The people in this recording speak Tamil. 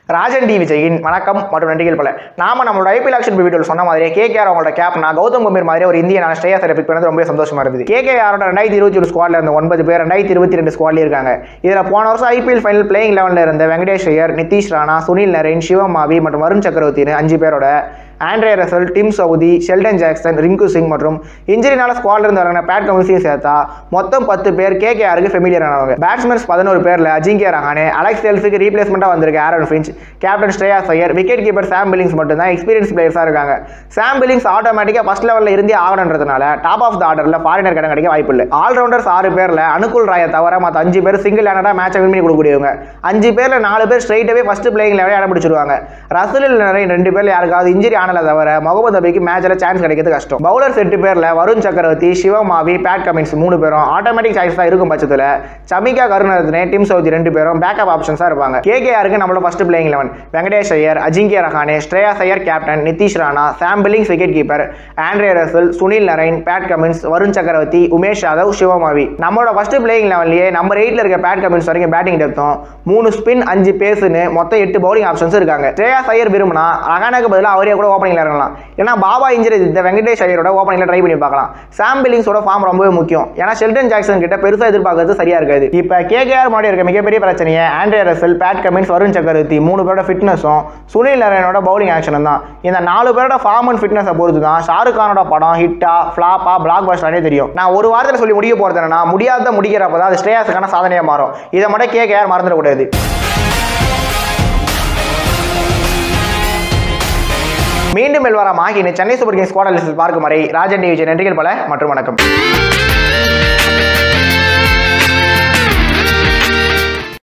ராஜன் டி விஜயின் வணக்கம் மற்றும் நன்றிகள் பல நாம நம்மளோட ஐபிஎல் ஆக்ஷன் வீடியோவில் சொன்ன மாதிரியே கேகேஆர் அவங்களோட கேப்னா கௌதம் கம்பீர் மாதிரி ஒரு இந்தியனான ஸ்ரேயா சரை பிக் பண்ணது ரொம்ப சந்தோஷமா இருந்தது கேகேஆரோட ரெண்டாயிரத்தி இருபத்தி ஒரு ஸ்குவாட்ல இருந்த ஒன்பது பேர் ரெண்டாயிரத்தி இருபத்தி ரெண்டு ஸ்குவாட்ல இருக்காங்க இதுல போன வருஷம் ஐபிஎல் ஃபைனல் பிளேயிங் லெவலில் இருந்த வெங்கடேஷ் ஐயர் நிதிஷ் ராணா சுனில் நரேன் சிவமாவி மற்றும் வருண் சக்கரவர்த்தின்னு அஞ்சு பேரோட Andre Russell Tim Southee Sheldon Jackson Rinku Singh மற்றும் இன்ஜுரினால ஸ்குவாட்ல இருந்து வரங்க பேட் கமின்ஸையும் சேர்த்தா மொத்தம் பத்து பேர் கேகேஆருக்கு ஃபெமிலியர் ஆனவங்க பேட்ஸ்மேன்ஸ் பதினோரு பேர்ல அஜிங்கிய ரஹானே அலெக்ஸ் டெல்ஸுக்கு ரீப்ளேஸ்மெண்ட்டாக வந்திருக்க Aaron Finch captain Shreyas Iyer wicket keeper Sam Billings மட்டும் தான் எக்ஸ்பீரியன்ஸ் பிளேயர்ஸாக இருக்காங்க சாம் பில்லிங்ஸ் ஆட்டோமேட்டிக்காக ஃபர்ஸ்ட் லெவலில் இருந்தே ஆகணுன்றதுனால டாப் ஆஃப் த ஆர்டரில் ஃபாரினர் கடன் கிடைக்க வாய்ப்பு இல்லை ஆல்ரவுண்டர்ஸ் ஆறு பேரில் அனுகுல் ராயை தவிர மற்ற அஞ்சு பேர் சிங்கிள் ஹேண்டடாக மேட்சை வின் பண்ணி கொடுக்கக்கூடியவங்க அஞ்சு பேரில் நாலு பேர் ஸ்ட்ரைட்டாகவே ஃபர்ஸ்ட் பிளேயிங் லெவலே இடம் பிடிச்சிருவாங்க ரசலில் நிறைய ரெண்டு பேர்ல யாருக்காவது இன்ஜுரி ஆனல தவிர முகமது நபிக்கு மேட்சில் சான்ஸ் கிடைக்கிறது கஷ்டம் பவுலர்ஸ் எட்டு பேரில் வருண் சக்கரவர்த்தி சிவமாவி பேட் கமின்ஸ் மூணு பேரும் ஆட்டோமேட்டிக் சாய்ஸ் தான் இருக்கும் பட்சத்தில் சமிகா கருணரத்னே டிம் சவுதி ரெண்டு பேரும் பேக்கப் ஆப்ஷன்ஸாக இருப்பாங்க கேகேஆருக்கு நம்மளோட first playing eleven Venkatesh Iyer Ajinkya Rahane Shreyas Iyer captain Nitish Rana Sam Billings wicket keeper Andre Russell Sunil Narine Pat Cummins Varun Chakravarthy Umesh Yadav சிவமாவி நம்மளோட ஃபர்ஸ்ட் பிளேயிங் லெவன்லயே நம்பர் எயிட்ல இருக்க பேட் கமின்ஸ் வரைக்கும் பேட்டிங் டெப்த்தும் மூணு ஸ்பின் அஞ்சு பேஸ்னு மொத்தம் எட்டு பவுலிங் ஆப்ஷன்ஸ் இருக்காங்க ஸ்ரேயா ஐயர் விரும்பினா ரஹானாக்கு பதிலாக அவரே கூட ஓப்பனிங்ல இறங்கலாம் ஏன்னா பாபா இன்ஜரி இந்த வெங்கடேஷ் ஐயரோட ஓப்பனிங்ல ட்ரை பண்ணி பார்க்கலாம் சாம் பில்லிங்ஸோட ஃபார்ம் ரொம்பவே முக்கியம் ஏன்னா ஷெல்டன் ஜாக்சன் கிட்ட பெருசா எதிர்பார்க்கறது சரியா இருக்காது இப்போ கேகேஆர் மாதிரி இருக்க மிகப்பெரிய பிரச்சனையை Andre Russell Pat Cummins Varun Chakravarthy மூணு பேரோட ஃபிட்னஸும் சுனில் நரேனோட பவுலிங் ஆக்ஷனும் தான் இந்த நாலு பேரோட ஃபார்ம் அண்ட் ஃபிட்னஸை பொறுத்து தான் ஷாருக் கானோட படம் ஹிட்டா ஃபிளாப்பா பிளாக் பஸ்டரானே தெரியும் நான் ஒரு வாரத்தில் சொல்லி முடிக்க போறது என்னன்னா முடியாத முடிக்கிறப்ப தான் அது ஸ்ரேயாஸுக்கான சாதனையாக மாறும் இதை மட்டும் கேகேஆர் மறந்துடக்கூடாது மீண்டும் வெல்வாரா மாகினு சென்னை சூப்பர் கிங்ஸ் ஸ்குவாட் லிஸ்டில் பார்க்கும் வரை ராஜன் டி விஜய் நன்றிகள் பல மற்றும் வணக்கம்